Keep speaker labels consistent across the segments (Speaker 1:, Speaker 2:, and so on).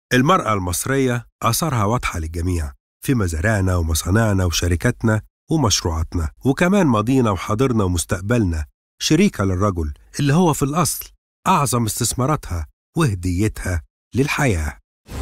Speaker 1: المرأة المصرية آثارها واضحة للجميع في مزارعنا ومصانعنا وشركاتنا ومشروعاتنا وكمان ماضينا وحاضرنا ومستقبلنا شريكة للرجل اللي هو في الأصل أعظم استثماراتها وهديتها للحياة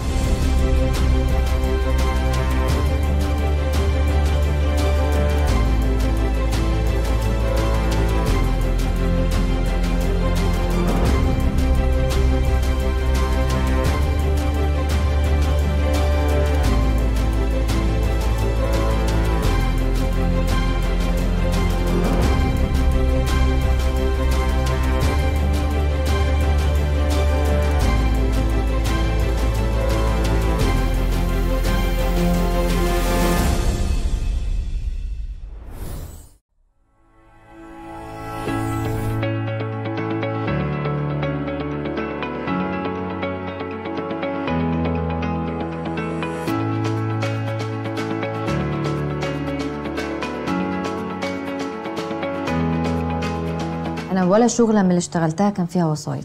Speaker 2: انا ولا شغله من اللي اشتغلتها كان فيها وسايط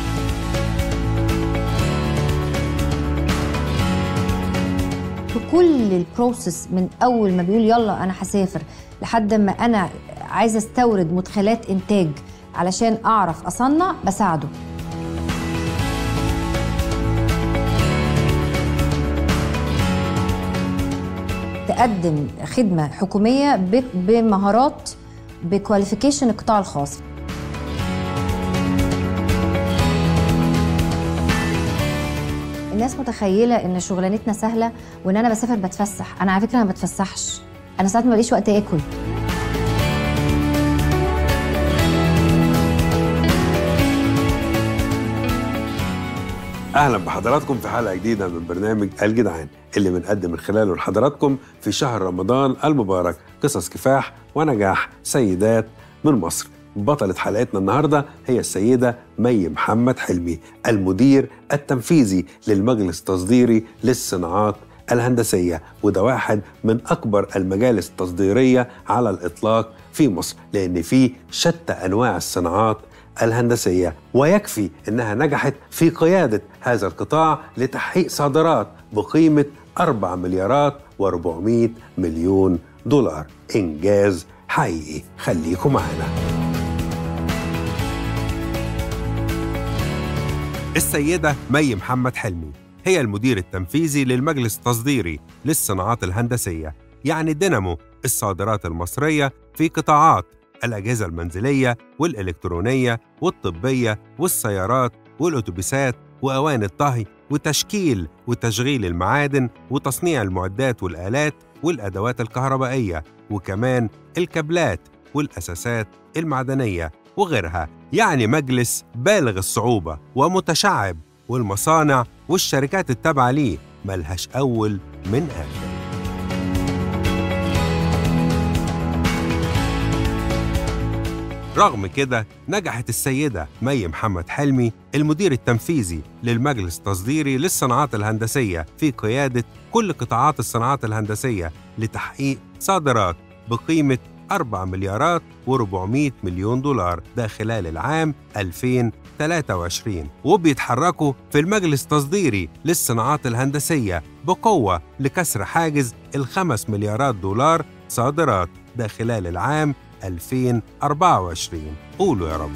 Speaker 2: في كل البروسيس من اول ما بيقول يلا انا هسافر لحد ما انا عايزه استورد مدخلات انتاج علشان اعرف اصنع بساعده تقدم خدمه حكوميه ب- بمهارات بكواليفيكيشن القطاع الخاص الناس متخيله ان شغلانتنا سهله وان انا بسافر بتفسح انا على فكره ما بتفسحش انا ساعات ما بلاقيش وقت اكل
Speaker 1: أهلا بحضراتكم في حلقة جديدة من برنامج الجدعان اللي بنقدم من خلاله لحضراتكم في شهر رمضان المبارك قصص كفاح ونجاح سيدات من مصر بطلة حلقتنا النهاردة هي السيدة مي محمد حلمي المدير التنفيذي للمجلس التصديري للصناعات الهندسية وده واحد من أكبر المجالس التصديرية على الإطلاق في مصر لأن فيه شتى أنواع الصناعات الهندسية ويكفي أنها نجحت في قيادة هذا القطاع لتحقيق صادرات بقيمة 4 مليارات و400 مليون دولار إنجاز حقيقي خليكم معنا السيدة مي محمد حلمي هي المدير التنفيذي للمجلس التصديري للصناعات الهندسية يعني دينامو الصادرات المصرية في قطاعات الأجهزة المنزلية والإلكترونية والطبية والسيارات والأتوبيسات وأواني الطهي وتشكيل وتشغيل المعادن وتصنيع المعدات والآلات والأدوات الكهربائية وكمان الكابلات والأساسات المعدنية وغيرها يعني مجلس بالغ الصعوبة ومتشعب والمصانع والشركات التابعة ليه ملهاش أول من آخر رغم كده نجحت السيدة مي محمد حلمي المدير التنفيذي للمجلس التصديري للصناعات الهندسية في قيادة كل قطاعات الصناعات الهندسية لتحقيق صادرات بقيمة 4 مليارات و400 مليون دولار ده خلال العام 2023 وبيتحركوا في المجلس التصديري للصناعات الهندسية بقوة لكسر حاجز الخمس مليارات دولار صادرات ده خلال العام 2024 قولوا يا رب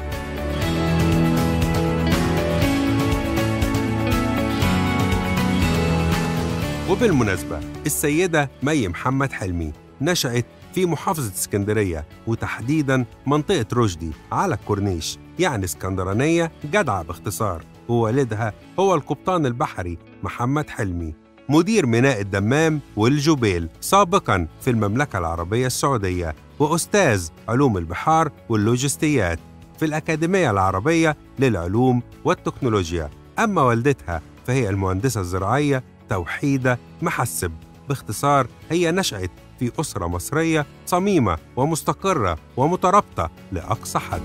Speaker 1: وبالمناسبة السيدة مي محمد حلمي نشأت في محافظة اسكندرية وتحديدا منطقة رشدي على الكورنيش يعني اسكندرانية جدعة باختصار ووالدها هو القبطان البحري محمد حلمي مدير ميناء الدمام والجبيل سابقا في المملكة العربية السعودية وأستاذ علوم البحار واللوجستيات في الأكاديمية العربية للعلوم والتكنولوجيا أما والدتها فهي المهندسة الزراعية توحيدة محسب باختصار هي نشأت في أسرة مصرية صميمة ومستقرة ومترابطة لأقصى حد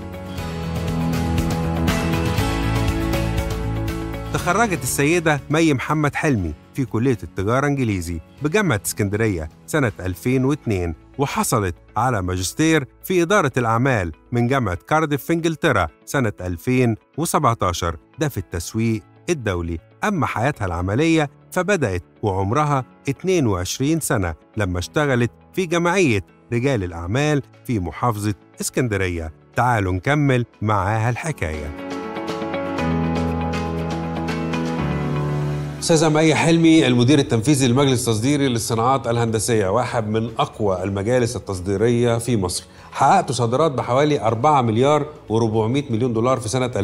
Speaker 1: تخرجت السيدة مي محمد حلمي في كلية التجارة إنجليزي بجامعة اسكندرية سنة 2002 وحصلت على ماجستير في إدارة الأعمال من جامعة كارديف في إنجلترا سنة 2017 ده في التسويق الدولي أما حياتها العملية فبدأت وعمرها 22 سنة لما اشتغلت في جمعية رجال الأعمال في محافظة اسكندرية تعالوا نكمل معاها الحكايه استاذه مي حلمي المدير التنفيذي للمجلس التصديري للصناعات الهندسيه واحد من اقوى المجالس التصديريه في مصر حققت صادرات بحوالي 4 مليار و400 مليون دولار في سنه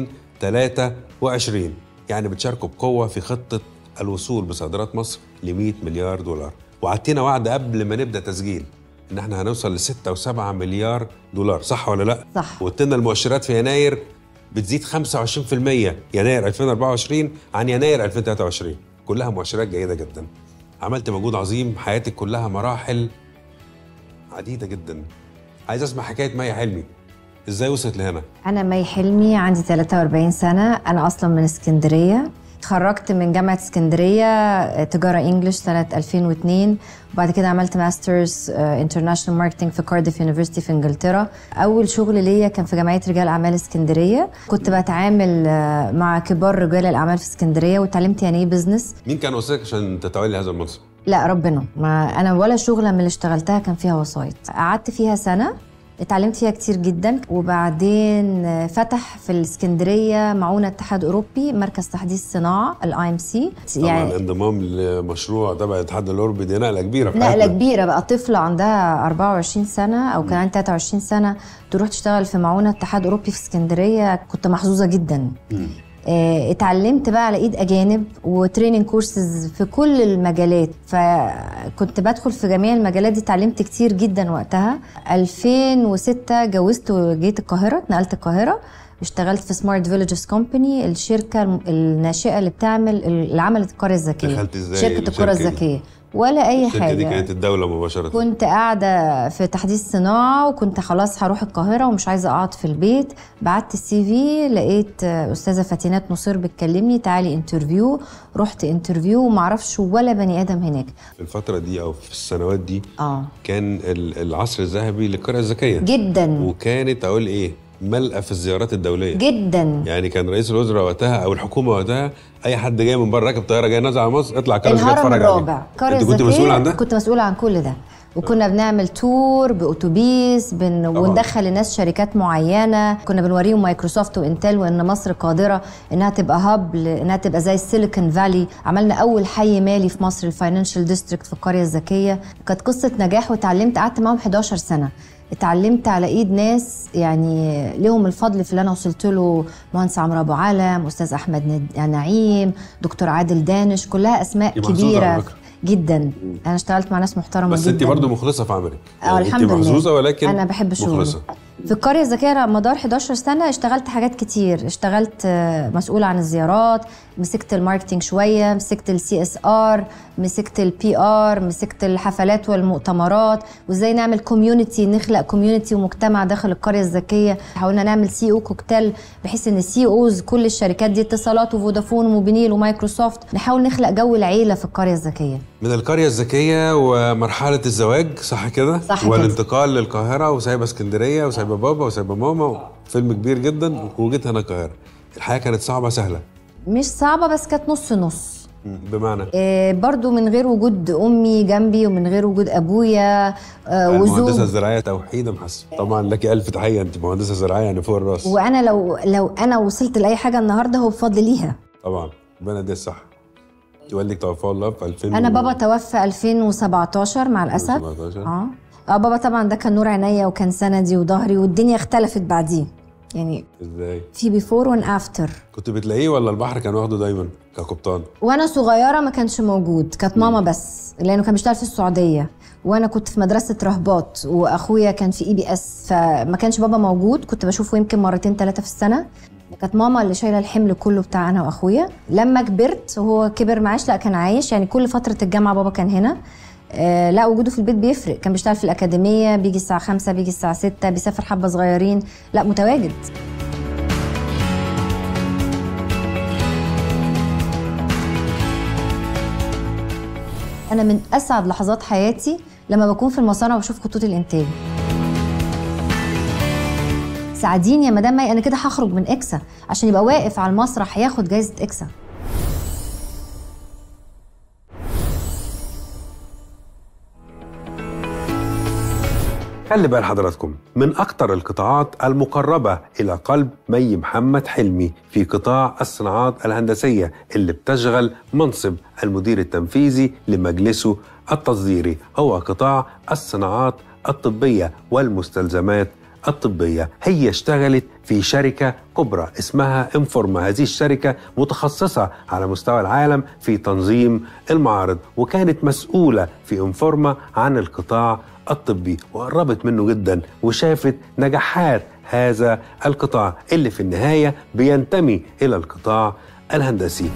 Speaker 1: 2023 يعني بتشاركوا بقوه في خطه الوصول بصادرات مصر ل 100 مليار دولار وعدتنا وعد قبل ما نبدا تسجيل ان احنا هنوصل ل 6 و7 مليار دولار صح ولا لا
Speaker 2: صح
Speaker 1: وقلت لنا المؤشرات في يناير بتزيد 25% يناير 2024 عن يناير 2023 كلها مؤشرات جيدة جدا عملت مجهود عظيم حياتك كلها مراحل عديدة جدا عايز اسمع حكاية مي حلمي ازاي وصلت لهنا
Speaker 2: أنا مي حلمي عندي 43 سنة أنا أصلا من اسكندرية اتخرجت من جامعة اسكندرية تجارة انجلش سنة 2002 وبعد كده عملت ماسترز انترناشونال ماركتنج في كارديف يونيفرستي في انجلترا اول شغل ليا كان في جمعيه رجال اعمال اسكندريه كنت بتعامل آه، مع كبار رجال الاعمال في اسكندريه وتعلمت يعني ايه بزنس
Speaker 1: مين كان وصلك عشان تتولي هذا المنصب
Speaker 2: لا ربنا ما انا ولا شغله من اللي اشتغلتها كان فيها وسايط قعدت فيها سنه اتعلمت فيها كتير جدا وبعدين فتح في الاسكندريه معونه اتحاد اوروبي مركز تحديث صناعه الاي ام سي
Speaker 1: طبعا الانضمام لمشروع تبع الاتحاد الاوروبي دي نقله كبيره في
Speaker 2: نقله
Speaker 1: حياتنا.
Speaker 2: كبيره بقى طفله عندها 24 سنه او كان عندها 23 سنه تروح تشتغل في معونه اتحاد اوروبي في اسكندريه كنت محظوظه جدا
Speaker 1: مم.
Speaker 2: آه، اتعلمت بقى على ايد اجانب وتريننج كورسز في كل المجالات فكنت بدخل في جميع المجالات دي اتعلمت كتير جدا وقتها 2006 جوزت وجيت القاهره اتنقلت القاهره اشتغلت في سمارت فيليجز كومباني الشركه الم- الناشئه اللي بتعمل اللي عملت القريه الذكيه
Speaker 1: دخلت ازاي
Speaker 2: شركه القرى
Speaker 1: الشركة دي؟
Speaker 2: الذكيه ولا اي
Speaker 1: الشركه دي
Speaker 2: حاجه
Speaker 1: كانت الدوله مباشره
Speaker 2: كنت قاعدة في تحديث صناعة وكنت خلاص هروح القاهرة ومش عايزة أقعد في البيت بعت السي في لقيت أستاذة فاتنات نصير بتكلمني تعالي انترفيو رحت انترفيو ومعرفش ولا بني آدم هناك
Speaker 1: في الفتره دي او في السنوات دي
Speaker 2: اه
Speaker 1: كان ال- العصر الذهبي للقريه الذكيه
Speaker 2: جدا
Speaker 1: وكانت اقول ايه ملقى في الزيارات الدوليه
Speaker 2: جدا
Speaker 1: يعني كان رئيس الوزراء وقتها او الحكومه وقتها اي حد جاي من بره راكب طياره جاي نازل على مصر اطلع كرز
Speaker 2: الهرم
Speaker 1: اتفرج عليه
Speaker 2: الرابع القرية
Speaker 1: انت كنت مسؤول عن ده؟
Speaker 2: كنت مسؤولة عن كل ده وكنا بنعمل تور باوتوبيس بن... وندخل الناس شركات معينه كنا بنوريهم مايكروسوفت وانتل وان مصر قادره انها تبقى هاب ل- انها تبقى زي السيليكون فالي عملنا اول حي مالي في مصر الفاينانشال ديستريكت في القريه الذكيه كانت قصه نجاح وتعلمت قعدت معاهم 11 سنه اتعلمت على ايد ناس يعني ليهم الفضل في اللي انا وصلت له مهندس عمرو ابو علم استاذ احمد ند- نعيم دكتور عادل دانش كلها اسماء
Speaker 1: دي محظوظة على
Speaker 2: كبيره
Speaker 1: فكرة.
Speaker 2: جدا انا اشتغلت مع ناس محترمه
Speaker 1: بس
Speaker 2: جدا
Speaker 1: انت برضه مخلصه في عملك
Speaker 2: اه الحمد
Speaker 1: انت
Speaker 2: لله
Speaker 1: محظوظه ولكن
Speaker 2: انا بحب شغلي
Speaker 1: مخلصه
Speaker 2: في القرية الذكية مدار 11 سنة اشتغلت حاجات كتير اشتغلت آه، مسؤولة عن الزيارات مسكت الماركتينج شوية مسكت السي اس ار مسكت البي ار مسكت الحفلات والمؤتمرات وازاي نعمل كوميونتي نخلق كوميونتي ومجتمع داخل القرية الذكية حاولنا نعمل سي او كوكتيل بحيث ان السي اوز كل الشركات دي اتصالات وفودافون وموبينيل ومايكروسوفت نحاول نخلق جو العيلة في القرية الذكية
Speaker 1: من القريه الذكيه ومرحله الزواج صح كده
Speaker 2: صح كده.
Speaker 1: والانتقال للقاهره وسايبه اسكندريه وسايبه بابا وسايبه ماما فيلم كبير جدا وجيت هنا القاهره الحياه كانت صعبه سهله
Speaker 2: مش صعبة بس كانت نص نص
Speaker 1: مم. بمعنى
Speaker 2: آه، برضو من غير وجود امي جنبي ومن غير وجود ابويا آه،
Speaker 1: المهندسه
Speaker 2: وزوج
Speaker 1: الزراعيه توحيد محسن طبعا لك الف تحيه انت مهندسه زراعيه يعني فوق الراس
Speaker 2: وانا لو لو انا وصلت لاي حاجه النهارده هو بفضل ليها
Speaker 1: طبعا ربنا يديها الصحه والدك توفاه الله في 2000
Speaker 2: انا بابا توفى 2017 مع الاسف
Speaker 1: 2017.
Speaker 2: اه اه بابا طبعا ده كان نور عينيا وكان سندي وظهري والدنيا اختلفت بعديه يعني
Speaker 1: ازاي
Speaker 2: في بيفور وان افتر
Speaker 1: كنت بتلاقيه ولا البحر كان واخده دايما كقبطان
Speaker 2: وانا صغيره ما كانش موجود كانت ماما بس لانه كان بيشتغل في السعوديه وانا كنت في مدرسه رهبات واخويا كان في اي بي اس فما كانش بابا موجود كنت بشوفه يمكن مرتين ثلاثه في السنه كانت ماما اللي شايله الحمل كله بتاع انا واخويا لما كبرت وهو كبر معاش لا كان عايش يعني كل فتره الجامعه بابا كان هنا آه لا وجوده في البيت بيفرق كان بيشتغل في الاكاديميه بيجي الساعه 5 بيجي الساعه 6 بيسافر حبه صغيرين لا متواجد انا من اسعد لحظات حياتي لما بكون في المصانع وبشوف خطوط الانتاج ساعديني يا مدام مي انا كده هخرج من اكسا عشان يبقى واقف على المسرح ياخد جايزه اكسا
Speaker 1: خلي بال حضراتكم من أكثر القطاعات المقربة إلى قلب مي محمد حلمي في قطاع الصناعات الهندسية اللي بتشغل منصب المدير التنفيذي لمجلسه التصديري هو قطاع الصناعات الطبية والمستلزمات الطبية هي اشتغلت في شركة كبرى اسمها انفورما هذه الشركة متخصصة على مستوى العالم في تنظيم المعارض وكانت مسؤولة في انفورما عن القطاع الطبي وقربت منه جدا وشافت نجاحات هذا القطاع اللي في النهاية بينتمي إلى القطاع الهندسي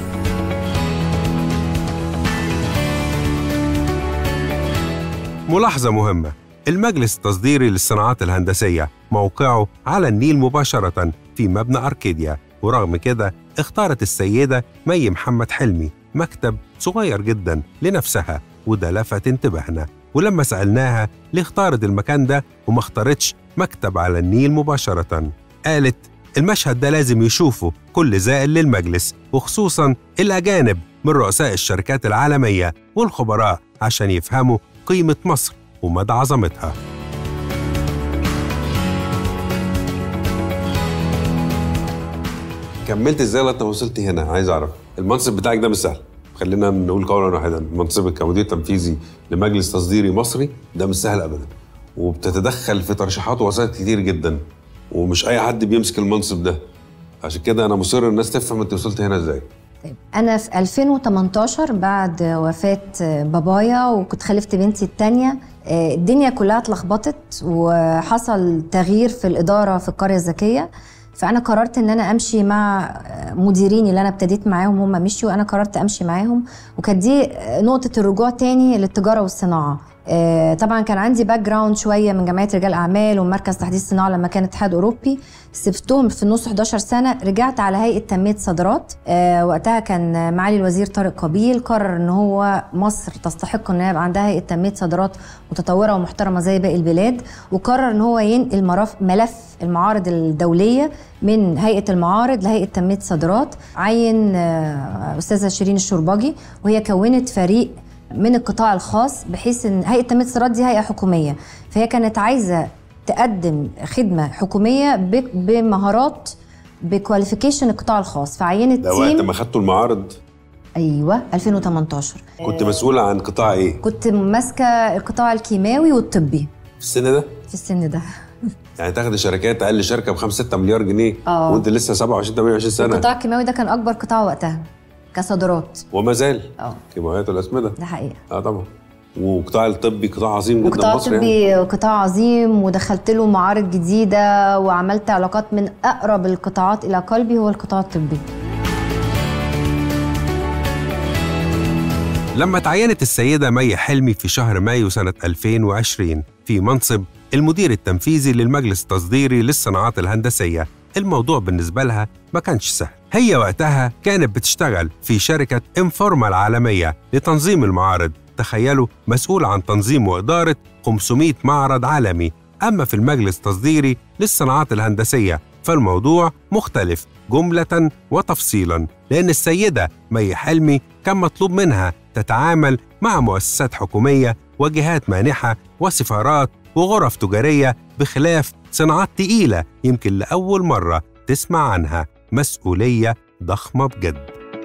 Speaker 1: ملاحظة مهمة المجلس التصديري للصناعات الهندسية موقعه على النيل مباشرة في مبنى أركيديا ورغم كده اختارت السيدة مي محمد حلمي مكتب صغير جدا لنفسها وده لفت انتباهنا ولما سألناها ليه اختارت المكان ده وما اختارتش مكتب على النيل مباشرة قالت المشهد ده لازم يشوفه كل زائر للمجلس وخصوصا الأجانب من رؤساء الشركات العالمية والخبراء عشان يفهموا قيمة مصر ومدى عظمتها كملت ازاي لغايه ما وصلت هنا عايز اعرف المنصب بتاعك ده مش سهل خلينا نقول قولا واحدا منصبك كمدير تنفيذي لمجلس تصديري مصري ده مش سهل ابدا وبتتدخل في ترشيحات ووسائط كتير جدا ومش اي حد بيمسك المنصب ده عشان كده انا مصر الناس تفهم انت وصلت هنا ازاي
Speaker 2: طيب أنا في 2018 بعد وفاة بابايا وكنت خلفت بنتي التانية الدنيا كلها اتلخبطت وحصل تغيير في الإدارة في القرية الذكية فأنا قررت إن أنا أمشي مع مديريني اللي أنا ابتديت معاهم هم مشيوا أنا قررت أمشي معاهم وكانت دي نقطة الرجوع تاني للتجارة والصناعة طبعا كان عندي باك جراوند شويه من جمعيه رجال اعمال ومركز تحديث الصناعه لما كان اتحاد اوروبي سبتهم في النص 11 سنه رجعت على هيئه تنميه صادرات أه وقتها كان معالي الوزير طارق قبيل قرر ان هو مصر تستحق ان يبقى عندها هيئه تنميه صادرات متطوره ومحترمه زي باقي البلاد وقرر ان هو ينقل ملف المعارض الدوليه من هيئه المعارض لهيئه تنميه صادرات عين أه استاذه شيرين الشرباجي وهي كونت فريق من القطاع الخاص بحيث ان هيئه تنميه الصادرات دي هيئه حكوميه فهي كانت عايزه تقدم خدمه حكوميه بمهارات بكواليفيكيشن القطاع الخاص فعينت
Speaker 1: ده وقت ما خدتوا المعارض
Speaker 2: ايوه 2018
Speaker 1: كنت مسؤوله عن قطاع ايه
Speaker 2: كنت ماسكه القطاع الكيماوي والطبي
Speaker 1: في السن ده
Speaker 2: في السن ده
Speaker 1: يعني تاخد شركات اقل شركه ب 5 6 مليار جنيه
Speaker 2: اه
Speaker 1: وانت لسه 27 28 سنه
Speaker 2: القطاع الكيماوي ده كان اكبر قطاع وقتها كصادرات
Speaker 1: وما زال
Speaker 2: اه
Speaker 1: كيماويات والاسمده
Speaker 2: ده حقيقه
Speaker 1: اه طبعا وقطاع الطبي قطاع عظيم جدا
Speaker 2: وقطاع
Speaker 1: مصر
Speaker 2: طبي
Speaker 1: يعني.
Speaker 2: قطاع عظيم ودخلت له معارض جديده وعملت علاقات من اقرب القطاعات الى قلبي هو القطاع الطبي
Speaker 1: لما تعينت السيدة مي حلمي في شهر مايو سنة 2020 في منصب المدير التنفيذي للمجلس التصديري للصناعات الهندسية الموضوع بالنسبة لها ما كانش سهل هي وقتها كانت بتشتغل في شركة انفورما العالمية لتنظيم المعارض تخيلوا مسؤول عن تنظيم وإدارة 500 معرض عالمي أما في المجلس التصديري للصناعات الهندسية فالموضوع مختلف جملة وتفصيلا لأن السيدة مي حلمي كان مطلوب منها تتعامل مع مؤسسات حكومية وجهات مانحة وسفارات وغرف تجارية بخلاف صناعات تقيلة يمكن لأول مرة تسمع عنها مسؤولية ضخمة بجد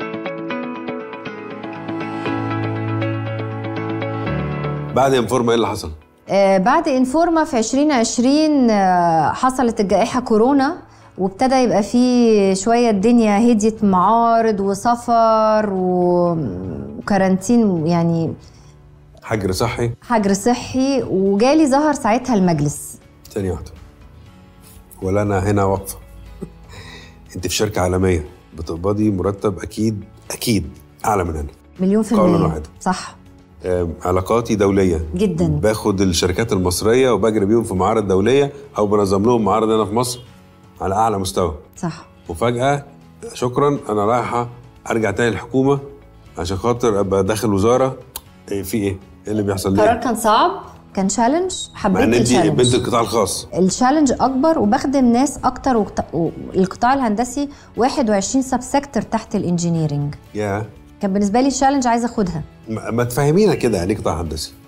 Speaker 1: بعد انفورما ايه اللي حصل؟
Speaker 2: آه بعد انفورما في 2020 آه حصلت الجائحة كورونا وابتدى يبقى فيه شوية الدنيا هديت معارض وسفر وكارانتين يعني
Speaker 1: حجر صحي
Speaker 2: حجر صحي وجالي ظهر ساعتها المجلس
Speaker 1: ثانية واحدة ولا أنا هنا واقفة أنت في شركة عالمية بتقبضي مرتب أكيد أكيد أعلى من هنا
Speaker 2: مليون في
Speaker 1: قولاً
Speaker 2: المية
Speaker 1: واحداً.
Speaker 2: صح
Speaker 1: آم، علاقاتي دولية
Speaker 2: جدا
Speaker 1: باخد الشركات المصرية وبجري بيهم في معارض دولية أو بنظم لهم معارض هنا في مصر على أعلى مستوى
Speaker 2: صح
Speaker 1: وفجأة شكرا أنا رايحة أرجع تاني الحكومة عشان خاطر أبقى داخل وزارة إيه في إيه؟ إيه اللي بيحصل
Speaker 2: القرار
Speaker 1: ليه؟
Speaker 2: كان صعب كان تشالنج
Speaker 1: مع
Speaker 2: حبيت
Speaker 1: إن أنت بنت
Speaker 2: التشالنج
Speaker 1: القطاع الخاص
Speaker 2: التشالنج اكبر وبخدم ناس اكتر وقت- والقطاع الهندسي 21 سب سيكتور تحت الانجينيرنج
Speaker 1: يا
Speaker 2: كان بالنسبه لي التشالنج عايزه اخدها
Speaker 1: ما ما تفهمينا كده يعني إيه قطاع هندسي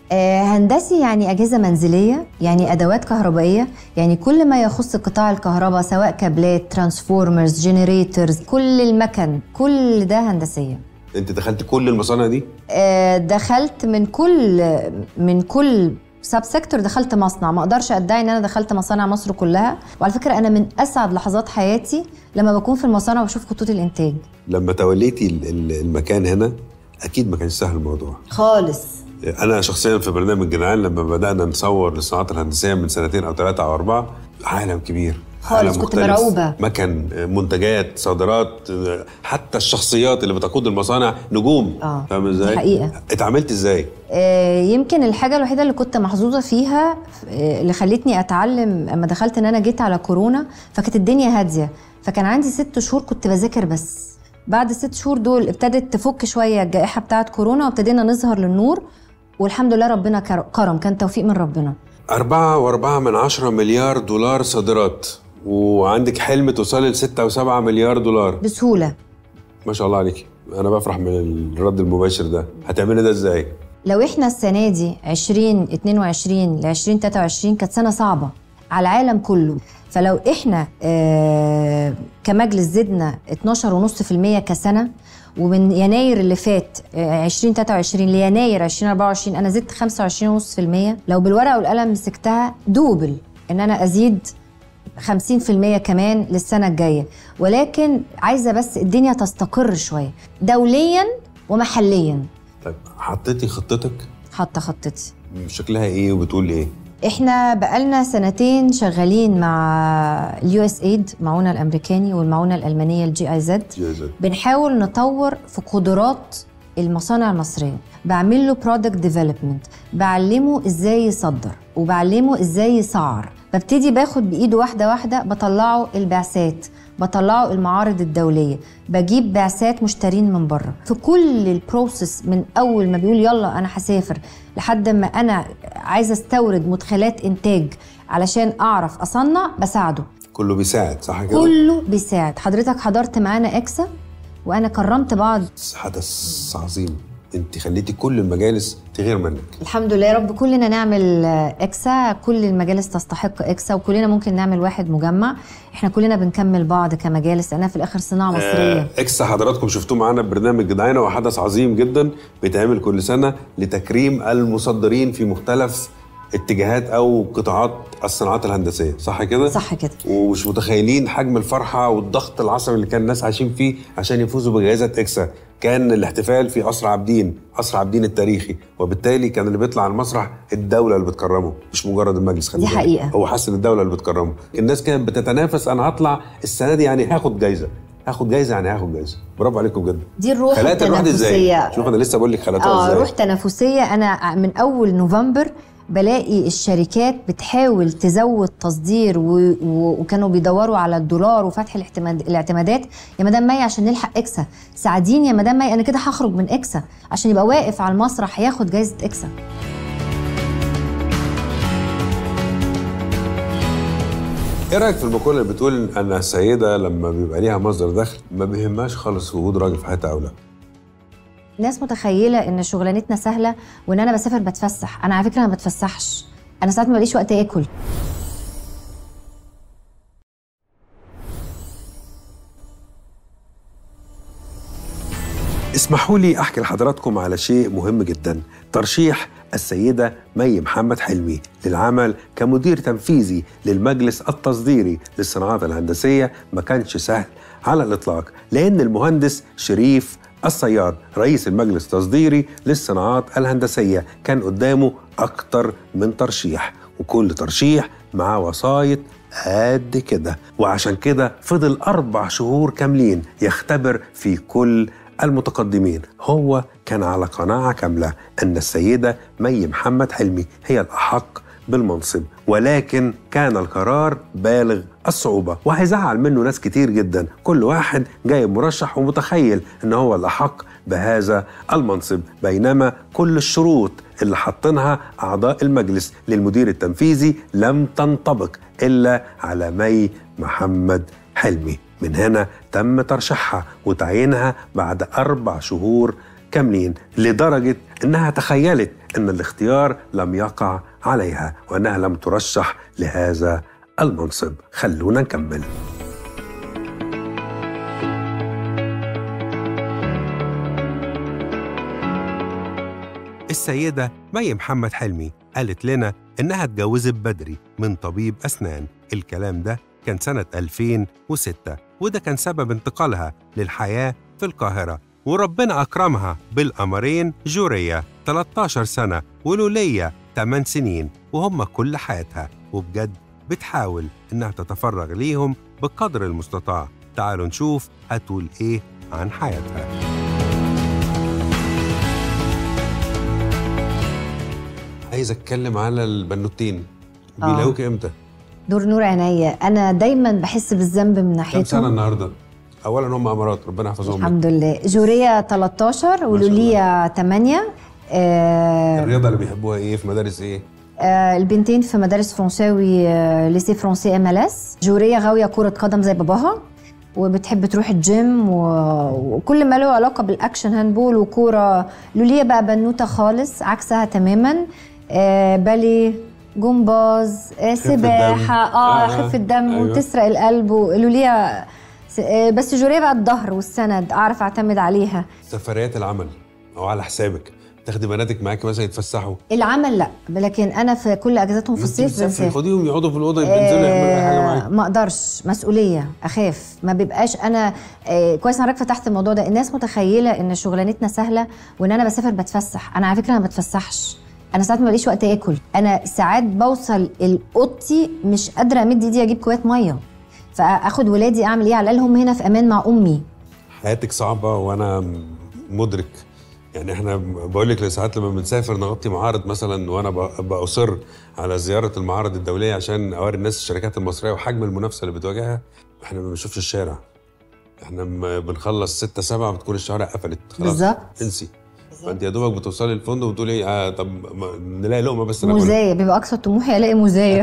Speaker 2: آه، هندسي يعني أجهزة منزلية يعني أدوات كهربائية يعني كل ما يخص قطاع الكهرباء سواء كابلات ترانسفورمرز جنريتورز كل المكن كل ده هندسية
Speaker 1: انت دخلت كل المصانع دي
Speaker 2: آه، دخلت من كل من كل سب سيكتور دخلت مصنع ما اقدرش ادعي ان انا دخلت مصانع مصر كلها وعلى فكره انا من اسعد لحظات حياتي لما بكون في المصانع وبشوف خطوط الانتاج
Speaker 1: لما توليتي ال- ال- المكان هنا اكيد ما كانش سهل الموضوع
Speaker 2: خالص
Speaker 1: انا شخصيا في برنامج جدعان لما بدانا نصور للصناعات الهندسيه من سنتين او ثلاثه او اربعه عالم كبير
Speaker 2: خالص،
Speaker 1: عالم
Speaker 2: كنت
Speaker 1: مختلف.
Speaker 2: مرعوبة.
Speaker 1: مكن منتجات صادرات حتى الشخصيات اللي بتقود المصانع نجوم
Speaker 2: آه،
Speaker 1: فاهم
Speaker 2: دي
Speaker 1: ازاي؟
Speaker 2: حقيقة.
Speaker 1: اتعاملت ازاي؟
Speaker 2: آه، يمكن الحاجة الوحيدة اللي كنت محظوظة فيها آه، اللي خلتني أتعلم أما دخلت إن أنا جيت على كورونا فكانت الدنيا هادية فكان عندي ست شهور كنت بذاكر بس بعد الست شهور دول ابتدت تفك شوية الجائحة بتاعت كورونا وابتدينا نظهر للنور والحمد لله ربنا كر- كرم كان توفيق من ربنا
Speaker 1: أربعة وأربعة من عشرة مليار دولار صادرات وعندك حلم توصلي لستة وسبعة مليار دولار
Speaker 2: بسهولة
Speaker 1: ما شاء الله عليك أنا بفرح من الرد المباشر ده هتعملي ده إزاي؟
Speaker 2: لو احنا السنة دي 2022 ل 2023 كانت سنة صعبة على العالم كله فلو احنا آه كمجلس زدنا 12.5% كسنة ومن يناير اللي فات آه 2023 ليناير 2024 انا زدت 25.5% لو بالورقة والقلم مسكتها دوبل ان انا ازيد 50% كمان للسنة الجاية ولكن عايزة بس الدنيا تستقر شوية دوليا ومحليا
Speaker 1: طيب حطيتي خطتك
Speaker 2: حاطه خطتي
Speaker 1: شكلها إيه وبتقول إيه؟
Speaker 2: احنا بقالنا سنتين شغالين مع اليو اس ايد معونه الامريكاني والمعونه الالمانيه الجي اي زد
Speaker 1: جايزة
Speaker 2: بنحاول نطور في قدرات المصانع المصريه بعمل له برودكت ديفلوبمنت بعلمه ازاي يصدر وبعلمه ازاي يسعر ببتدي باخد بايده واحده واحده بطلعه البعثات بطلعه المعارض الدوليه بجيب بعثات مشترين من بره في كل البروسيس من اول ما بيقول يلا انا هسافر لحد ما انا عايزه استورد مدخلات انتاج علشان اعرف اصنع بساعده
Speaker 1: كله بيساعد صح كده؟
Speaker 2: كله بيساعد حضرتك حضرت معانا اكسا وانا كرمت بعض
Speaker 1: حدث عظيم انت خليتي كل المجالس تغير منك
Speaker 2: الحمد لله يا رب كلنا نعمل آه، اكسا كل المجالس تستحق اكسا وكلنا ممكن نعمل واحد مجمع احنا كلنا بنكمل بعض كمجالس لانها في الاخر صناعه مصريه
Speaker 1: آه، اكس حضراتكم شفتوه معانا في برنامج جدعانه وحدث عظيم جدا بيتعمل كل سنه لتكريم المصدرين في مختلف اتجاهات او قطاعات الصناعات الهندسيه صح كده
Speaker 2: صح كده
Speaker 1: ومش متخيلين حجم الفرحه والضغط العصبي اللي كان الناس عايشين فيه عشان يفوزوا بجائزه اكسا كان الاحتفال في قصر عابدين قصر عابدين التاريخي وبالتالي كان اللي بيطلع على المسرح الدوله اللي بتكرمه مش مجرد المجلس خلي
Speaker 2: دي
Speaker 1: بالك.
Speaker 2: حقيقة.
Speaker 1: هو حاسس ان الدوله اللي بتكرمه الناس كانت بتتنافس انا هطلع السنه دي يعني هاخد جايزه هاخد جايزه يعني هاخد جايزه برافو عليكم بجد
Speaker 2: دي الروح
Speaker 1: خلقت الروح دي ازاي
Speaker 2: التنافسية.
Speaker 1: شوف انا لسه بقول لك خلقتها
Speaker 2: اه
Speaker 1: ازاي
Speaker 2: روح تنافسيه انا من اول نوفمبر بلاقي الشركات بتحاول تزود تصدير و... و... وكانوا بيدوروا على الدولار وفتح الاعتماد... الاعتمادات يا مدام مي عشان نلحق اكسا ساعديني يا مدام مي انا كده هخرج من اكسا عشان يبقى واقف على المسرح ياخد جايزه اكسا
Speaker 1: ايه رايك في المقوله اللي بتقول ان السيده لما بيبقى ليها مصدر دخل ما بيهمهاش خالص وجود راجل في حياتها او لا
Speaker 2: الناس متخيله ان شغلانتنا سهله وان انا بسافر بتفسح انا على فكره ما بتفسحش انا ساعات ما بلاقيش وقت اكل
Speaker 1: اسمحوا لي احكي لحضراتكم على شيء مهم جدا ترشيح السيده مي محمد حلمي للعمل كمدير تنفيذي للمجلس التصديري للصناعات الهندسيه ما كانش سهل على الاطلاق لان المهندس شريف الصياد رئيس المجلس التصديري للصناعات الهندسيه كان قدامه اكتر من ترشيح وكل ترشيح معاه وسايط قد كده وعشان كده فضل أربع شهور كاملين يختبر في كل المتقدمين هو كان على قناعة كاملة أن السيدة مي محمد حلمي هي الأحق بالمنصب ولكن كان القرار بالغ الصعوبة وهيزعل منه ناس كتير جدا كل واحد جايب مرشح ومتخيل أن هو الأحق بهذا المنصب بينما كل الشروط اللي حاطينها أعضاء المجلس للمدير التنفيذي لم تنطبق إلا على مي محمد حلمي من هنا تم ترشيحها وتعيينها بعد أربع شهور كاملين لدرجة إنها تخيلت أن الاختيار لم يقع عليها وأنها لم ترشح لهذا المنصب خلونا نكمل السيدة مي محمد حلمي قالت لنا إنها اتجوزت بدري من طبيب أسنان الكلام ده كان سنة 2006 وده كان سبب انتقالها للحياة في القاهرة وربنا أكرمها بالقمرين جورية 13 سنة ولولية 8 سنين وهم كل حياتها وبجد بتحاول إنها تتفرغ ليهم بقدر المستطاع تعالوا نشوف هتقول إيه عن حياتها عايز اتكلم على البنوتين
Speaker 2: آه.
Speaker 1: بيلاقوك امتى؟
Speaker 2: دور نور عينيا انا دايما بحس بالذنب من
Speaker 1: كام سنه
Speaker 2: ناحيتهم
Speaker 1: النهارده؟ اولا هم امارات ربنا يحفظهم لك.
Speaker 2: الحمد لله جوريا 13 ولوليا 8 آه
Speaker 1: الرياضه اللي بيحبوها ايه في مدارس ايه؟
Speaker 2: آه البنتين في مدارس فرنساوي آه ليسي فرونسي ام ال اس جوريا غاويه كره قدم زي باباها وبتحب تروح الجيم و... وكل ما له علاقه بالاكشن هاندبول وكوره لوليا بقى بنوته خالص عكسها تماما آه بالي جمباز آه
Speaker 1: خفة
Speaker 2: سباحه
Speaker 1: دم.
Speaker 2: اه
Speaker 1: آه،
Speaker 2: خفه دم
Speaker 1: أيوة.
Speaker 2: وتسرق القلب ولوليا س- آه، بس جوريا بقى الظهر والسند اعرف اعتمد عليها
Speaker 1: سفريات العمل او على حسابك تاخدي بناتك معاكي مثلا يتفسحوا
Speaker 2: العمل لا لكن انا في كل اجازاتهم في
Speaker 1: انت
Speaker 2: الصيف
Speaker 1: بتسافري
Speaker 2: بنسافر
Speaker 1: خديهم يقعدوا في الاوضه ينزلوا يعملوا اي حاجه
Speaker 2: آه،
Speaker 1: معاكي
Speaker 2: ما اقدرش مسؤوليه اخاف ما بيبقاش انا آه، كويس حضرتك فتحت الموضوع ده الناس متخيله ان شغلانتنا سهله وان انا بسافر بتفسح انا على فكره ما بتفسحش انا ساعات ما بلاقيش وقت اكل انا ساعات بوصل الاوضتي مش قادره امد ايدي اجيب كوبايه ميه فاخد ولادي اعمل ايه على الاقل هم هنا في امان مع امي
Speaker 1: حياتك صعبه وانا مدرك يعني احنا بقول لك ساعات لما بنسافر نغطي معارض مثلا وانا ب- باصر على زياره المعارض الدوليه عشان اوري الناس الشركات المصريه وحجم المنافسه اللي بتواجهها احنا ما بنشوفش الشارع احنا م- بنخلص 6 7 بتكون الشوارع قفلت خلاص
Speaker 2: بالظبط.
Speaker 1: انسي فانت يا دوبك بتوصلي الفندق وتقولي آه طب ما- نلاقي لقمه بس ناكلها
Speaker 2: مزايا بيبقى اقصى طموحي الاقي مزايا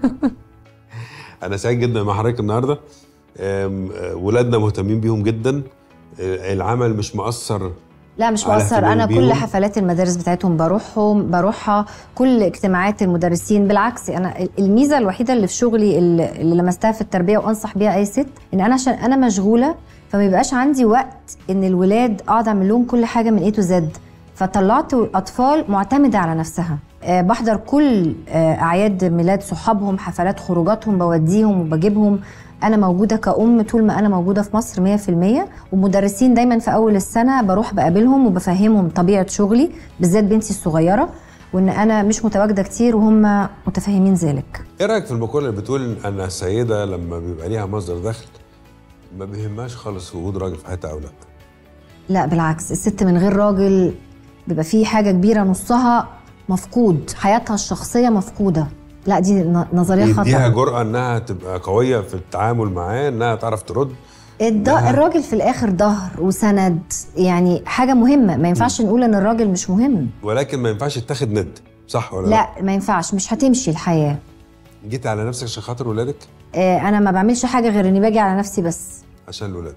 Speaker 1: انا سعيد جدا مع حضرتك النهارده أم، أه، ولادنا مهتمين بيهم جدا أه، العمل مش مؤثر
Speaker 2: لا مش
Speaker 1: على
Speaker 2: مقصر
Speaker 1: اهتمام
Speaker 2: انا كل
Speaker 1: بيهم.
Speaker 2: حفلات المدارس بتاعتهم بروحهم بروحها كل اجتماعات المدرسين بالعكس انا الميزه الوحيده اللي في شغلي اللي اللي لمستها في التربيه وانصح بيها اي ست ان انا عشان انا مشغوله فما بيبقاش عندي وقت ان الولاد اقعد اعمل لهم كل حاجه من اي تو زد فطلعت اطفال معتمده على نفسها أه بحضر كل أه اعياد ميلاد صحابهم حفلات خروجاتهم بوديهم وبجيبهم انا موجوده كأم طول ما انا موجوده في مصر 100% ومدرسين دايما في اول السنه بروح بقابلهم وبفهمهم طبيعه شغلي بالذات بنتي الصغيره وان انا مش متواجده كتير وهم متفهمين ذلك
Speaker 1: ايه رايك في المقوله اللي بتقول ان السيده لما بيبقى ليها مصدر دخل ما بيهمهاش خالص وجود راجل في حياتها او لا
Speaker 2: لا بالعكس الست من غير راجل بيبقى في حاجه كبيره نصها مفقود حياتها الشخصيه مفقوده لا دي ن- نظريه
Speaker 1: يديها
Speaker 2: خطأ
Speaker 1: جرأة انها تبقى قويه في التعامل معاه انها تعرف ترد
Speaker 2: الد...
Speaker 1: ده-
Speaker 2: الراجل في الاخر ظهر وسند يعني حاجه مهمه ما ينفعش نقول ان الراجل مش مهم
Speaker 1: ولكن ما ينفعش يتاخد ند صح ولا لا,
Speaker 2: لا ما ينفعش مش هتمشي الحياه
Speaker 1: جيت على نفسك عشان خاطر ولادك
Speaker 2: آه، انا ما بعملش حاجه غير اني باجي على نفسي بس
Speaker 1: عشان الولاد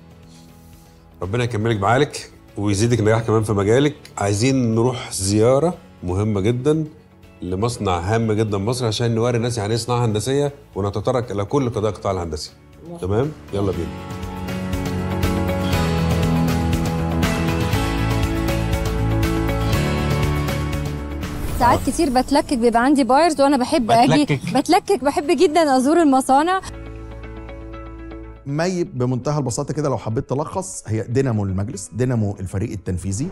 Speaker 1: ربنا يكملك بعقلك ويزيدك نجاح كمان في مجالك عايزين نروح زياره مهمه جدا لمصنع هام جدا مصر عشان نوري الناس يعني ايه صناعه هندسيه ونتطرق الى كل قضايا القطاع الهندسي تمام يلا بينا
Speaker 3: ساعات كتير بتلكك بيبقى عندي بايرز وانا بحب اجي
Speaker 1: بتلكك.
Speaker 3: بتلكك بحب جدا ازور المصانع
Speaker 4: مي بمنتهى البساطه كده لو حبيت تلخص هي دينامو المجلس دينامو الفريق التنفيذي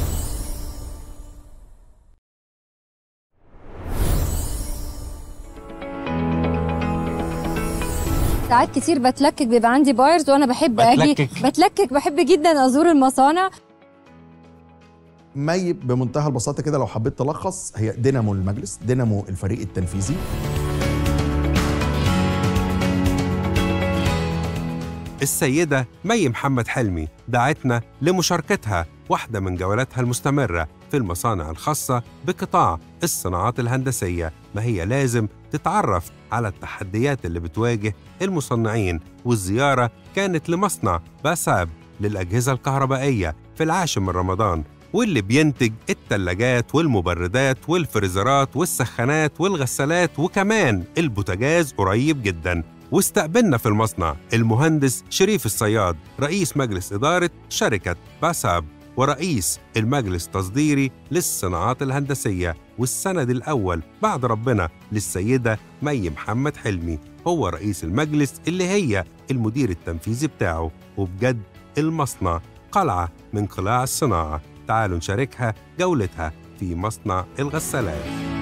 Speaker 3: ساعات كتير بتلكك بيبقى عندي بايرز وانا بحب اجي
Speaker 1: بتلكك.
Speaker 3: بتلكك بحب جدا ازور المصانع
Speaker 4: مي بمنتهى البساطه كده لو حبيت تلخص هي دينامو المجلس دينامو الفريق التنفيذي
Speaker 1: السيدة مي محمد حلمي دعتنا لمشاركتها واحدة من جولاتها المستمرة في المصانع الخاصة بقطاع الصناعات الهندسية ما هي لازم تتعرف على التحديات اللي بتواجه المصنعين والزيارة كانت لمصنع باساب للأجهزة الكهربائية في العاشر من رمضان واللي بينتج التلاجات والمبردات والفريزرات والسخانات والغسالات وكمان البوتاجاز قريب جدا واستقبلنا في المصنع المهندس شريف الصياد رئيس مجلس إدارة شركة باساب ورئيس المجلس التصديري للصناعات الهندسية والسند الأول بعد ربنا للسيدة مي محمد حلمي هو رئيس المجلس اللي هي المدير التنفيذي بتاعه وبجد المصنع قلعة من قلاع الصناعة تعالوا نشاركها جولتها في مصنع الغسالات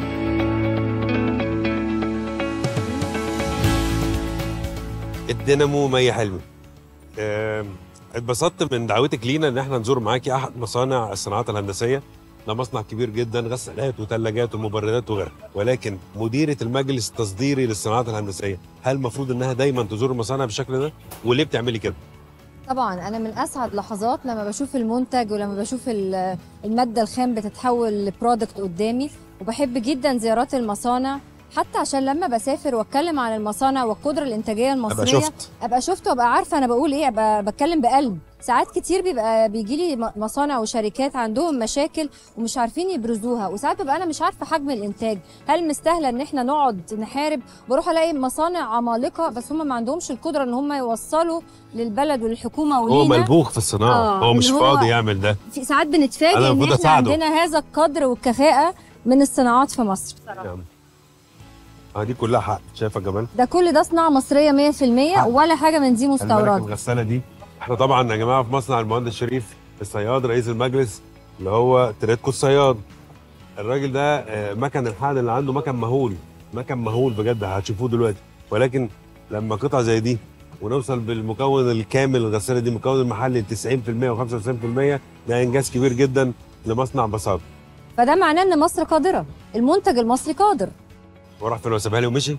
Speaker 1: الدينامو مي حلمي آم، اتبسطت من دعوتك لينا ان احنا نزور معاكي احد مصانع الصناعات الهندسيه ده مصنع كبير جدا غسالات وثلاجات ومبردات وغيرها ولكن مديره المجلس التصديري للصناعات الهندسيه هل المفروض انها دايما تزور المصانع بالشكل ده وليه بتعملي كده
Speaker 3: طبعا انا من اسعد لحظات لما بشوف المنتج ولما بشوف ال- الماده الخام بتتحول لبرودكت قدامي وبحب جدا زيارات المصانع حتى عشان لما بسافر واتكلم عن المصانع والقدره الانتاجيه المصريه
Speaker 1: ابقى شفت
Speaker 3: ابقى شفت وابقى عارفه انا بقول ايه ابقى بتكلم بقلب ساعات كتير بيبقى بيجي لي مصانع وشركات عندهم مشاكل ومش عارفين يبرزوها وساعات ببقى انا مش عارفه حجم الانتاج هل مستاهله ان احنا نقعد نحارب بروح الاقي مصانع عمالقه بس هم ما عندهمش القدره ان هم يوصلوا للبلد وللحكومه
Speaker 1: هو
Speaker 3: ولينا
Speaker 1: ملبوخ في الصناعه
Speaker 3: آه،
Speaker 1: هو مش
Speaker 3: إن هو-
Speaker 1: فاضي يعمل ده
Speaker 3: في ساعات بنتفاجئ
Speaker 1: أنا
Speaker 3: ان
Speaker 1: المفروض
Speaker 3: احنا
Speaker 1: أساعده.
Speaker 3: عندنا هذا القدر والكفاءه من الصناعات في مصر
Speaker 1: نعم. اه دي كلها حق شايفه جمال
Speaker 3: ده كل ده صناعه مصريه 100%
Speaker 1: حق.
Speaker 3: ولا حاجه من دي
Speaker 1: الملكة
Speaker 3: مستورده
Speaker 1: الغساله دي احنا طبعا يا جماعه في مصنع المهندس شريف الصياد رئيس المجلس اللي هو تريدكو الصياد الراجل ده آه، مكن الحقن اللي عنده مكن مهول مكن مهول بجد هتشوفوه دلوقتي ولكن لما قطعه زي دي ونوصل بالمكون الكامل الغساله دي مكون المحلي 90% و95% ده انجاز كبير جدا لمصنع بساط
Speaker 3: فده معناه ان مصر قادره المنتج المصري قادر
Speaker 1: وراح فين وسابها لي ومشي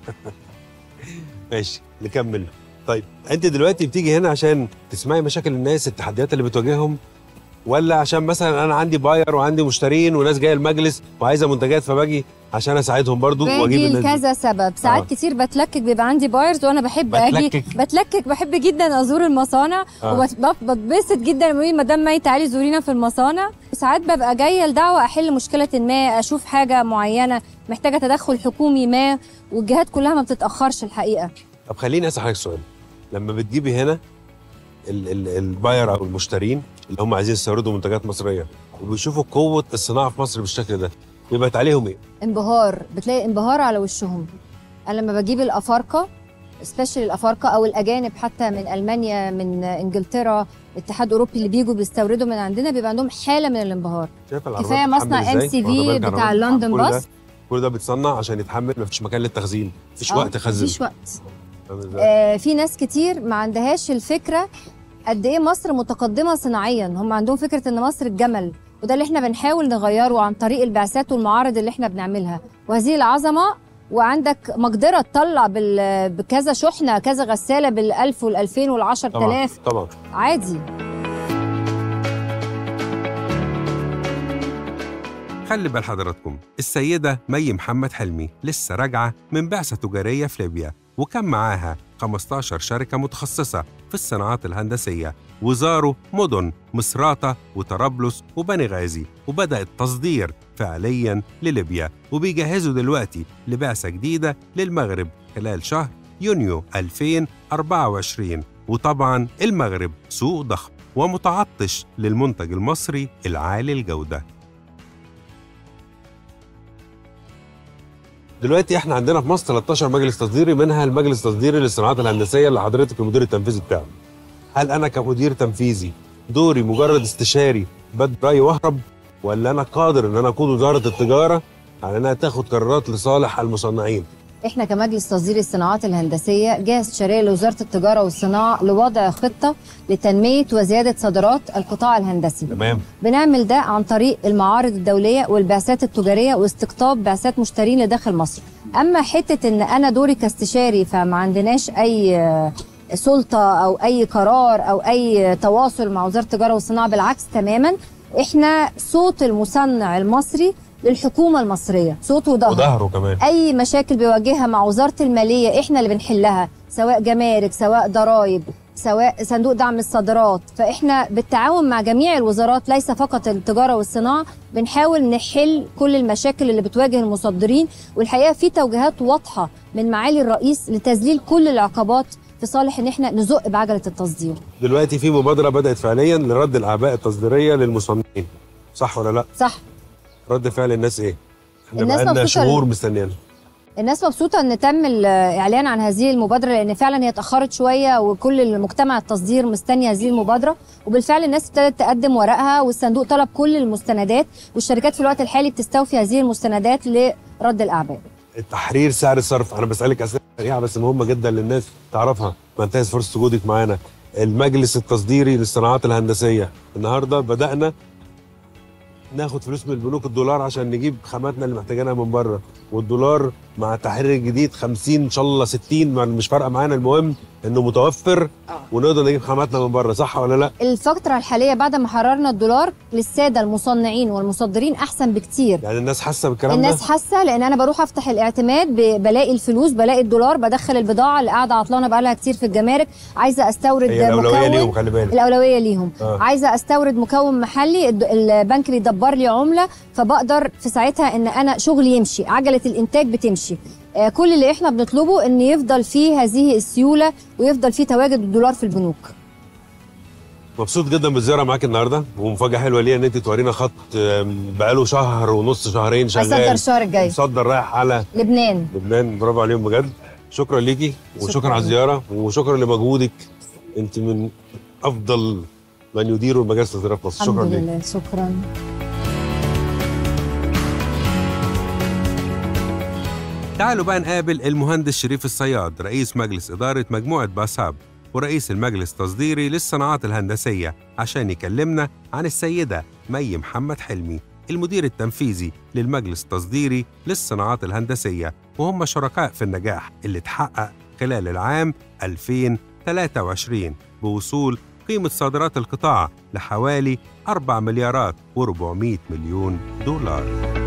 Speaker 1: ماشي نكمل طيب انت دلوقتي بتيجي هنا عشان تسمعي مشاكل الناس التحديات اللي بتواجههم ولا عشان مثلا انا عندي باير وعندي مشترين وناس جايه المجلس وعايزه منتجات فباجي عشان اساعدهم برضو واجيب
Speaker 3: باجي
Speaker 1: الناس دي.
Speaker 3: لكذا سبب ساعات
Speaker 1: آه.
Speaker 3: كتير بتلكك بيبقى عندي بايرز وانا بحب اجي
Speaker 1: بتلكك؟
Speaker 3: بتلكك بحب جدا ازور المصانع
Speaker 1: آه.
Speaker 3: وبتبسط جدا لما يقولوا لي مدام مي تعالي زورينا في المصانع ساعات ببقى جايه لدعوه احل مشكله ما اشوف حاجه معينه محتاجه تدخل حكومي ما والجهات كلها ما بتتاخرش الحقيقه
Speaker 1: طب خليني اسال حضرتك سؤال لما بتجيبي هنا ال- ال- الباير او المشترين اللي هم عايزين يستوردوا منتجات مصريه وبيشوفوا قوه الصناعه في مصر بالشكل ده بيبقى عليهم ايه؟
Speaker 3: انبهار بتلاقي انبهار على وشهم انا لما بجيب الافارقه سبيشال الافارقه او الاجانب حتى من المانيا من انجلترا الاتحاد الاوروبي اللي بيجوا بيستوردوا من عندنا بيبقى عندهم حاله من الانبهار
Speaker 1: شايفه العربيات
Speaker 3: كفايه
Speaker 1: بتتحمل
Speaker 3: مصنع
Speaker 1: إزاي؟
Speaker 3: ام سي
Speaker 1: واخدة
Speaker 3: في
Speaker 1: بالك
Speaker 3: بتاع
Speaker 1: العربيات؟
Speaker 3: لندن
Speaker 1: كل ده-
Speaker 3: باص
Speaker 1: كل ده بيتصنع عشان يتحمل مفيش مكان للتخزين مفيش
Speaker 3: آه،
Speaker 1: وقت خزن
Speaker 3: مفيش وقت
Speaker 1: فاهم إزاي؟
Speaker 3: آه في ناس كتير ما عندهاش الفكره قد ايه مصر متقدمه صناعيا هم عندهم فكره ان مصر الجمل وده اللي احنا بنحاول نغيره عن طريق البعثات والمعارض اللي احنا بنعملها وهذه العظمه وعندك مقدره تطلع بال- بكذا شحنه كذا غساله بال1000 وال2000 وال10000
Speaker 1: طبعا طبعا
Speaker 3: عادي
Speaker 1: خلي بال حضراتكم السيدة مي محمد حلمي لسه راجعة من بعثة تجارية في ليبيا وكان معاها 15 شركة متخصصة في الصناعات الهندسية وزاروا مدن مصراتة وطرابلس وبني غازي وبدأ التصدير فعليا لليبيا وبيجهزوا دلوقتي لبعثة جديدة للمغرب خلال شهر يونيو 2024 وطبعا المغرب سوق ضخم ومتعطش للمنتج المصري العالي الجوده دلوقتي احنا عندنا في مصر 13 مجلس تصديري منها المجلس التصديري للصناعات الهندسيه اللي حضرتك المدير التنفيذي بتاعه. هل انا كمدير تنفيذي دوري مجرد استشاري بدي راي واهرب ولا انا قادر ان انا اقود وزاره التجاره على انها تاخد قرارات لصالح المصنعين؟
Speaker 3: احنا كمجلس تصدير الصناعات الهندسيه جهه استشاريه لوزاره التجاره والصناعه لوضع خطه لتنميه وزياده صادرات القطاع الهندسي
Speaker 1: تمام
Speaker 3: بنعمل ده عن طريق المعارض الدوليه والبعثات التجاريه واستقطاب بعثات مشترين لداخل مصر اما حته ان انا دوري كاستشاري فما عندناش اي آه، سلطه او اي قرار او اي تواصل مع وزاره التجاره والصناعه بالعكس تماما احنا صوت المصنع المصري للحكومه المصريه صوت وظهر
Speaker 1: وظهره كمان
Speaker 3: اي مشاكل بيواجهها مع وزاره الماليه احنا اللي بنحلها سواء جمارك سواء ضرائب سواء صندوق دعم الصادرات فاحنا بالتعاون مع جميع الوزارات ليس فقط التجاره والصناعه بنحاول نحل كل المشاكل اللي بتواجه المصدرين والحقيقه في توجيهات واضحه من معالي الرئيس لتذليل كل العقبات في صالح ان احنا نزق بعجله التصدير
Speaker 1: دلوقتي في مبادره بدات فعليا لرد الاعباء التصديريه للمصنعين صح ولا لا
Speaker 3: صح
Speaker 1: رد فعل الناس ايه احنا
Speaker 3: الناس
Speaker 1: بقالنا
Speaker 3: مبسوطة
Speaker 1: شهور مستنيين
Speaker 3: الناس مبسوطة ان تم الاعلان عن هذه المبادرة لان فعلا هي اتأخرت شوية وكل المجتمع التصدير مستني هذه المبادرة وبالفعل الناس ابتدت تقدم ورقها والصندوق طلب كل المستندات والشركات في الوقت الحالي بتستوفي هذه المستندات لرد الاعباء
Speaker 1: التحرير سعر الصرف انا بسالك اسئله سريعه بس مهمه جدا للناس تعرفها بنتهز فرصه وجودك معانا المجلس التصديري للصناعات الهندسيه النهارده بدانا ناخد فلوس من البنوك الدولار عشان نجيب خاماتنا اللي محتاجينها من بره والدولار مع التحرير الجديد 50 ان شاء الله 60 ما- مش فارقه معانا المهم انه متوفر ونقدر نجيب خاماتنا من بره صح ولا لا
Speaker 3: الفترة الحالية بعد ما حررنا الدولار للسادة المصنعين والمصدرين احسن بكتير
Speaker 1: يعني الناس حاسه بالكلام
Speaker 3: الناس
Speaker 1: ده
Speaker 3: حاسه لان انا بروح افتح الاعتماد ب- بلاقي الفلوس بلاقي الدولار بدخل البضاعه اللي قاعده عطلانه بقالها كتير في الجمارك عايزه استورد
Speaker 1: هي الاولويه
Speaker 3: مكون
Speaker 1: ليهم خلي بالك
Speaker 3: الاولويه ليهم
Speaker 1: آه.
Speaker 3: آه. عايزه استورد مكون محلي الد- البنك بيدبر لي عمله فبقدر في ساعتها ان انا شغلي يمشي عجله الانتاج بتمشي آه كل اللي احنا بنطلبه ان يفضل فيه هذه السيوله ويفضل فيه تواجد الدولار في البنوك
Speaker 1: مبسوط جدا بالزياره معاك النهارده ومفاجاه حلوه ليا ان انت تورينا خط آم، بقاله شهر ونص شهرين شغال
Speaker 3: هيصدر الشهر الجاي
Speaker 1: مصدر رايح على
Speaker 3: لبنان
Speaker 1: لبنان برافو عليهم بجد شكرا ليكي وشكرا
Speaker 3: شكراً.
Speaker 1: على الزياره وشكرا لمجهودك انت من افضل من يدير مجالس التصدير في مصر شكرا
Speaker 3: الحمد
Speaker 1: ليك
Speaker 3: لله شكرا
Speaker 1: تعالوا بقى نقابل المهندس شريف الصياد رئيس مجلس إدارة مجموعة باساب ورئيس المجلس التصديري للصناعات الهندسية عشان يكلمنا عن السيدة مي محمد حلمي المدير التنفيذي للمجلس التصديري للصناعات الهندسية وهم شركاء في النجاح اللي اتحقق خلال العام 2023 بوصول قيمة صادرات القطاع لحوالي 4 مليارات و400 مليون دولار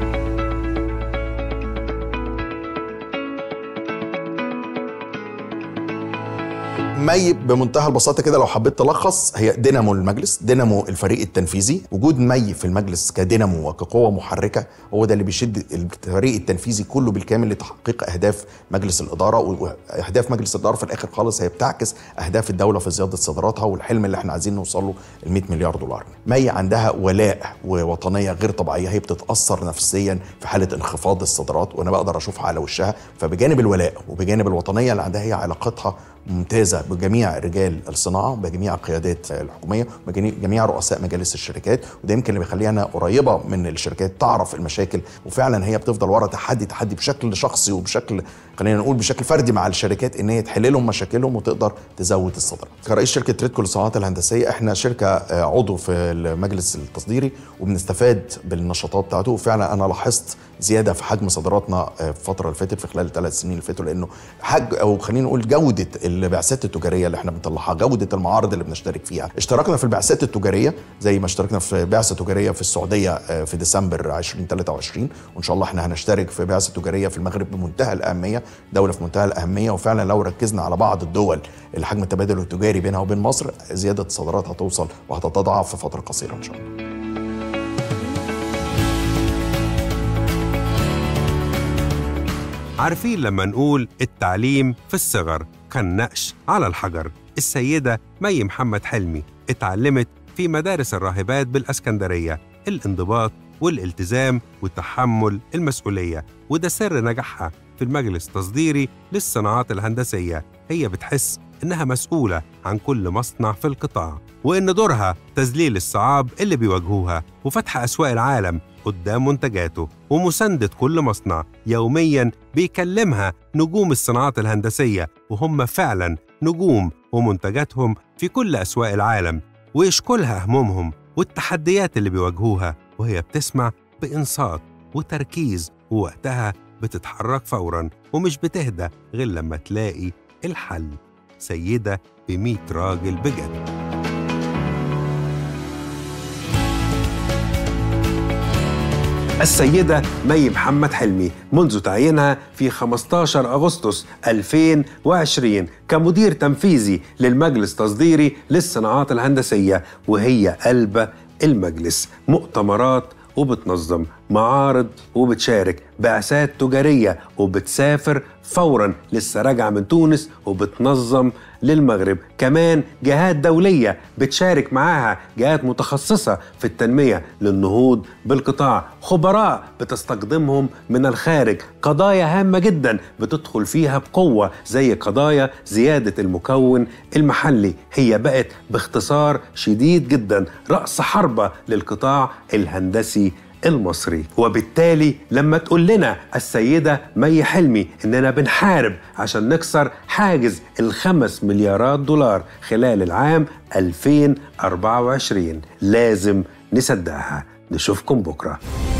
Speaker 4: مي بمنتهى البساطه كده لو حبيت تلخص هي دينامو المجلس دينامو الفريق التنفيذي وجود مي في المجلس كدينامو وكقوه محركه هو ده اللي بيشد الفريق التنفيذي كله بالكامل لتحقيق اهداف مجلس الاداره واهداف مجلس الاداره في الاخر خالص هي بتعكس اهداف الدوله في زياده صادراتها والحلم اللي احنا عايزين نوصل له ال 100 مليار دولار مي عندها ولاء ووطنيه غير طبيعيه هي بتتاثر نفسيا في حاله انخفاض الصادرات وانا بقدر اشوفها على وشها فبجانب الولاء وبجانب الوطنيه اللي عندها هي علاقتها ممتازه بجميع رجال الصناعه بجميع القيادات الحكوميه بجميع رؤساء مجالس الشركات وده يمكن اللي بيخليها انها قريبه من الشركات تعرف المشاكل وفعلا هي بتفضل ورا تحدي تحدي بشكل شخصي وبشكل خلينا نقول بشكل فردي مع الشركات ان هي تحل لهم مشاكلهم وتقدر تزود الصادرات. كرئيس شركه ريدكو للصناعات الهندسيه احنا شركه آه، عضو في المجلس التصديري وبنستفاد بالنشاطات بتاعته وفعلا انا لاحظت زياده في حجم صادراتنا آه، في الفتره اللي فاتت في خلال الثلاث سنين اللي فاتوا لانه حج او خلينا نقول جوده البعثات التجاريه اللي احنا بنطلعها جوده المعارض اللي بنشترك فيها اشتركنا في البعثات التجاريه زي ما اشتركنا في بعثه تجاريه في السعوديه آه، في ديسمبر 2023 وان شاء الله احنا هنشترك في بعثه تجاريه في المغرب بمنتهى الاهميه دوله في منتهى الاهميه وفعلا لو ركزنا على بعض الدول اللي حجم التبادل التجاري بينها وبين مصر زياده الصادرات هتوصل وهتتضاعف في فتره قصيره ان شاء الله
Speaker 1: عارفين لما نقول التعليم في الصغر كان نقش على الحجر السيدة مي محمد حلمي اتعلمت في مدارس الراهبات بالأسكندرية الانضباط والالتزام وتحمل المسؤولية وده سر نجاحها في المجلس التصديري للصناعات الهندسية هي بتحس إنها مسؤولة عن كل مصنع في القطاع وإن دورها تذليل الصعاب اللي بيواجهوها وفتح أسواق العالم قدام منتجاته ومساندة كل مصنع يومياً بيكلمها نجوم الصناعات الهندسية وهم فعلاً نجوم ومنتجاتهم في كل أسواق العالم ويشكلها همومهم والتحديات اللي بيواجهوها وهي بتسمع بإنصات وتركيز ووقتها بتتحرك فوراً ومش بتهدى غير لما تلاقي الحل سيدة بمية راجل بجد السيدة مي محمد حلمي منذ تعيينها في 15 أغسطس 2020 كمدير تنفيذي للمجلس تصديري للصناعات الهندسية وهي قلب المجلس مؤتمرات وبتنظم معارض وبتشارك بعثات تجارية وبتسافر فورا لسه راجعة من تونس وبتنظم للمغرب كمان جهات دولية بتشارك معاها جهات متخصصة في التنمية للنهوض بالقطاع خبراء بتستخدمهم من الخارج قضايا هامة جدا بتدخل فيها بقوة زي قضايا زيادة المكون المحلي هي بقت باختصار شديد جدا رأس حربة للقطاع الهندسي المصري وبالتالي لما تقول لنا السيدة مي حلمي إننا بنحارب عشان نكسر حاجز الخمس مليارات دولار خلال العام 2024 لازم نصدقها نشوفكم بكره